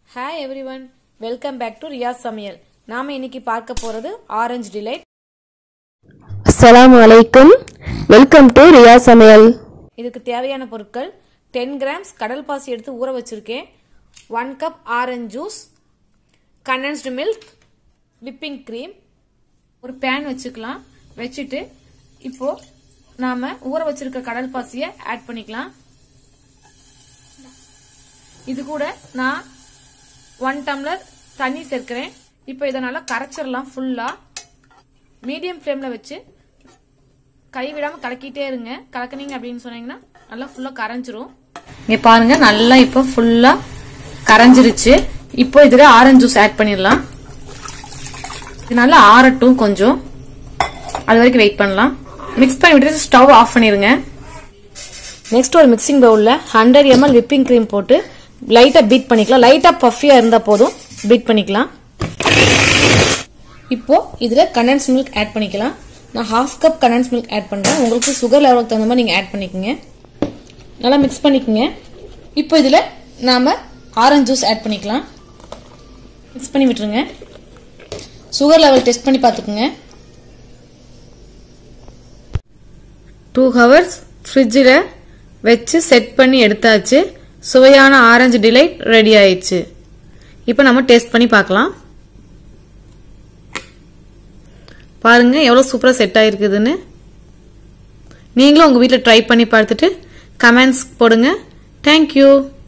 hi everyone welcome back to Riyas சமையல் நாம இன்னைக்கு பார்க்க போறது ஆரஞ்சு டிலைட் அஸ்ஸலாமு அலைக்கும் வெல்கம் டு ரியா சமையல் இதுக்கு தேவையான பொருட்கள் டென் கிராம்ஸ் கடல் பாசி எடுத்து ஊற வச்சிருக்கேன் one cup orange juice condensed milk whipping cream ஒரு பேன் வச்சுக்கலாம் வச்சுட்டு இப்போ நாம ஊற வச்சிருக்க கடல் பாசியை ஆட் பண்ணிக்கலாம் இது கூட நான் ஒன் டம்ளர் தண்ணி சேர்க்கிறேன் இப்போ இதை நல்லா கரைச்சிடலாம் ஃபுல்லா மீடியம் ஃப்ளேம்ல வச்சு கை விடாம கலக்கிட்டே இருங்க கலக்குனீங்க அப்படின்னு சொன்னீங்கன்னா நல்லா ஃபுல்லா கரைஞ்சிரும் இங்க பாருங்க நல்லா இப்போ ஃபுல்லா கரைஞ்சிருச்சு இப்போ இதுல ஆரஞ்சு ஜூஸ் ஆட் பண்ணிடலாம் இது நல்லா ஆறட்டும் கொஞ்சம் அது வரைக்கும் வெயிட் பண்ணலாம் மிக்ஸ் பண்ணி விட்டுட்டு ஸ்டவ் ஆஃப் பண்ணிருங்க நெக்ஸ்ட் ஒரு மிக்சிங் பவுல்ல ஹண்ட்ரட் எம்எல் விப்பிங் க்ரீம் போட்டு லைட்டா பீட் பண்ணிக்கலாம் லைட்டா பஃபியா இருந்தா போதும் பீட் பண்ணிக்கலாம் இப்போ இதுல கண்டென்ஸ் மில்க் ஆட் பண்ணிக்கலாம் நான் half cup condensed milk add பண்றேன் உங்களுக்கு சுகர் லெவலுக்கு தகுந்த மாதிரி நீங்க ஆட் பண்ணிக்கோங்க நல்லா மிக்ஸ் பண்ணிக்கோங்க இப்போ இதுல நாம ஆரஞ்சு ஜூஸ் ஆட் பண்ணிக்கலாம் மிக்ஸ் பண்ணி விட்டுருங்க சுகர் லெவல் டெஸ்ட் பண்ணி பார்த்துக்குங்க டூ ஹவர்ஸ் ஃப்ரிட்ஜில் வச்சு செட் பண்ணி எடுத்தாச்சு சுவையான ஆரஞ்சு டிலைட் ரெடி ஆயிடுச்சு இப்போ நம்ம டேஸ்ட் பண்ணி பார்க்கலாம் பாருங்க எவ்வளோ சூப்பராக செட் ஆயிருக்குதுன்னு நீங்களும் உங்கள் வீட்டில் ட்ரை பண்ணி பார்த்துட்டு கமெண்ட்ஸ் போடுங்க தேங்க்யூ